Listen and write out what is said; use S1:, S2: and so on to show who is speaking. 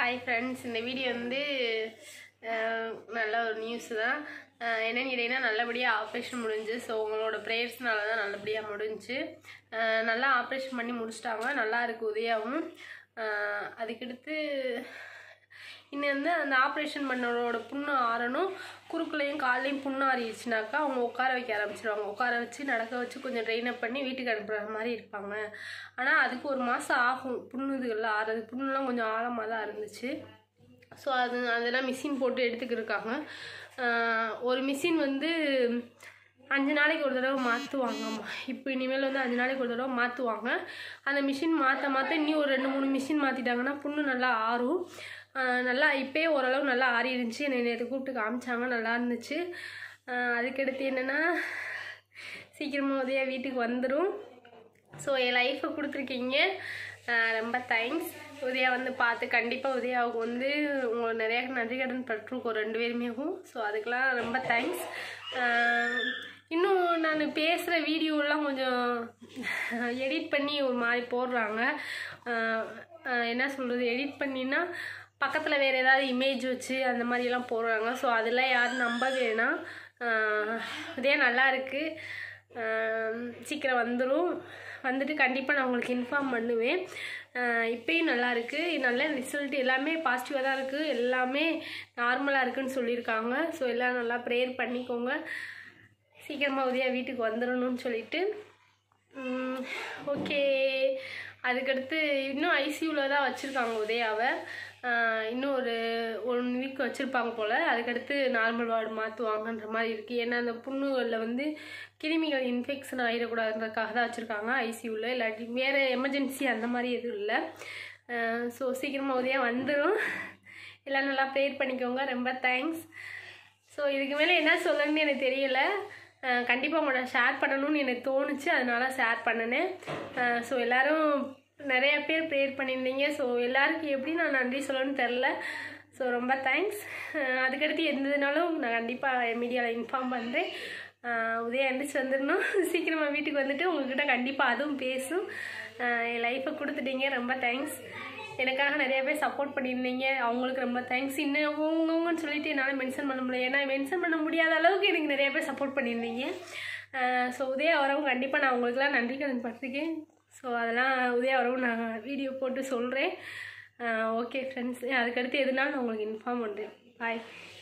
S1: hi friends இந்த video வந்து அஹ், நல்ல ஒரு நியூஸ் தான் அஹ், என்னன்னு கேட்டிங்கன்னா நல்லபடியாக ஆப்ரேஷன் முடிஞ்சு ஸோ உங்களோட ப்ரேயர்ஸ்னால தான் நல்லபடியாக முடிஞ்சு அஹ், நல்லா ஆப்ரேஷன் பண்ணி முடிச்சிட்டாங்க நல்லா இருக்கு உதயாவும் அஹ், அதுக்கடுத்து இன்னும் வந்து அந்த ஆப்ரேஷன் பண்ணவரோட புண்ணு ஆறணும் குறுக்குலையும் கால்லையும் புண்ணு ஆறிடுச்சுனாக்கா அவங்க உட்கார வைக்க ஆரம்பிச்சிருவாங்க உட்கார வச்சு நடக்க வச்சு கொஞ்சம் ட்ரெயின் அப் பண்ணி வீட்டுக்கு அனுப்புகிற மாதிரி இருப்பாங்க ஆனால் அதுக்கு ஒரு மாதம் ஆகும் புண்ணு இதுகள்லாம் ஆறது புண்ணுலாம் கொஞ்சம் ஆழமாக தான் இருந்துச்சு ஸோ அது அதெல்லாம் மிஷின் போட்டு எடுத்துக்கிருக்காங்க ஆஹ் ஒரு மிஷின் வந்து அஞ்சு நாளைக்கு ஒரு தடவை மாற்றுவாங்கம்மா இப்போ இனிமேல் வந்து அஞ்சு நாளைக்கு ஒரு தடவை மாற்றுவாங்க அந்த மிஷின் மாற்ற மாற்ற இன்னும் ஒரு ரெண்டு மூணு மிஷின் மாற்றிட்டாங்கன்னா புண்ணு நல்லா ஆறும் ஆஹ் நல்லா இப்போயே ஓரளவு நல்லா ஆறி இருந்துச்சு என்னை நேற்று கூப்பிட்டு காமிச்சாங்க நல்லா இருந்துச்சு ஆஹ் அதுக்கடுத்து என்னென்னா சீக்கிரமாக உதயா வீட்டுக்கு வந்துடும் ஸோ என் லைஃப்பை கொடுத்துருக்கீங்க ஆஹ் ரொம்ப தேங்க்ஸ் உதயா வந்து பார்த்து கண்டிப்பாக உதயாவுக்கு வந்து உங்களை நிறையா நன்றி கடன் பட்டிருக்கோம் ரெண்டு பேருமேவும் ஸோ அதுக்கெலாம் ரொம்ப தேங்க்ஸ் இன்னும் நான் பேசுகிற வீடியோலாம் கொஞ்சம் எடிட் பண்ணி ஒரு மாதிரி போடுறாங்க ஆஹ் ஆஹ் என்ன சொல்கிறது எடிட் பண்ணினா பக்கத்தில் வேறு ஏதாவது இமேஜ் வச்சு அந்த மாதிரிலாம் போடுறாங்க ஸோ அதெல்லாம் யாரும் நம்ப வேணாம் ஆஹ் இதே நல்லா இருக்குது ஆம், சீக்கிரம் வந்துடும் வந்துட்டு கண்டிப்பாக நான் உங்களுக்கு இன்ஃபார்ம் பண்ணுவேன் ஆஹ் இப்பயும் நல்லா இருக்குது நல்ல ரிசல்ட் எல்லாமே பாசிட்டிவாக தான் இருக்குது எல்லாமே நார்மலாக இருக்குன்னு சொல்லியிருக்காங்க ஸோ எல்லாம் நல்லா ப்ரேயர் பண்ணிக்கோங்க சீக்கிரமாக உதயா வீட்டுக்கு வந்துடணும்னு சொல்லிட்டு ஓகே அதுக்கடுத்து இன்னும் ஐசியூவில் தான் வச்சுருக்காங்க உதயாவை ஆஹ் இன்னும் ஒரு ஒன் வீக் வச்சுருப்பாங்க போல் அதுக்கடுத்து நார்மல் வார்டு மாற்றுவாங்கன்ற மாதிரி இருக்குது ஏன்னா அந்த புண்ணுகளில் வந்து கிருமிகள் இன்ஃபெக்ஷன் ஆகிடக்கூடாதுன்றதுக்காக தான் வச்சுருக்காங்க ஐசியூவில் இல்லாட்டி வேறு எமர்ஜென்சி அந்த மாதிரி எதுவும் இல்லை ஸோ சீக்கிரமாக உதயா வந்துடும் எல்லாம் நல்லா ப்ரேயர் பண்ணிக்கோங்க ரொம்ப தேங்க்ஸ் ஸோ இதுக்கு மேலே என்ன சொல்லணும்னு எனக்கு தெரியல கண்டிப்பாக உங்களோட ஷேர் பண்ணணும்னு எனக்கு தோணுச்சு அதனால ஷேர் பண்ணினேன் ஸோ எல்லாரும் நிறைய பேர் ப்ரேயர் பண்ணியிருந்தீங்க ஸோ எல்லாருக்கும் எப்படி நான் நன்றி சொல்லணும்னு தெரில ஸோ ரொம்ப தேங்க்ஸ் அதுக்கடுத்து எந்ததுனாலும் நான் கண்டிப்பாக மீடியாவில் இன்ஃபார்ம் பண்ணுறேன் உதயா எந்திரிச்சு வந்துடணும் சீக்கிரமாக வீட்டுக்கு வந்துட்டு உங்ககிட்ட கண்டிப்பாக அதுவும் பேசும் ஆஹ் என் லைஃப்பை கொடுத்துட்டீங்க ரொம்ப தேங்க்ஸ் எனக்காக நிறைய பேர் சப்போர்ட் பண்ணியிருந்தீங்க அவங்களுக்கு ரொம்ப தேங்க்ஸ் இன்னும் உங்கவுங்கன்னு சொல்லிட்டு என்னால் மென்ஷன் பண்ண முடியல ஏன்னா மென்ஷன் பண்ண முடியாத அளவுக்கு எனக்கு நிறைய பேர் சப்போர்ட் பண்ணியிருந்தீங்க ஸோ உதயா வரவும் கண்டிப்பாக நான் உங்களுக்குலாம் நன்றி கடன் பட்டிருக்கேன் ஸோ அதெல்லாம் உதயா வரவும் நான் வீடியோ போட்டு சொல்கிறேன் ஓகே ஃப்ரெண்ட்ஸ் அதுக்கடுத்து எதுனாலும் நான் உங்களுக்கு இன்ஃபார்ம் பண்ணுறேன் பாய்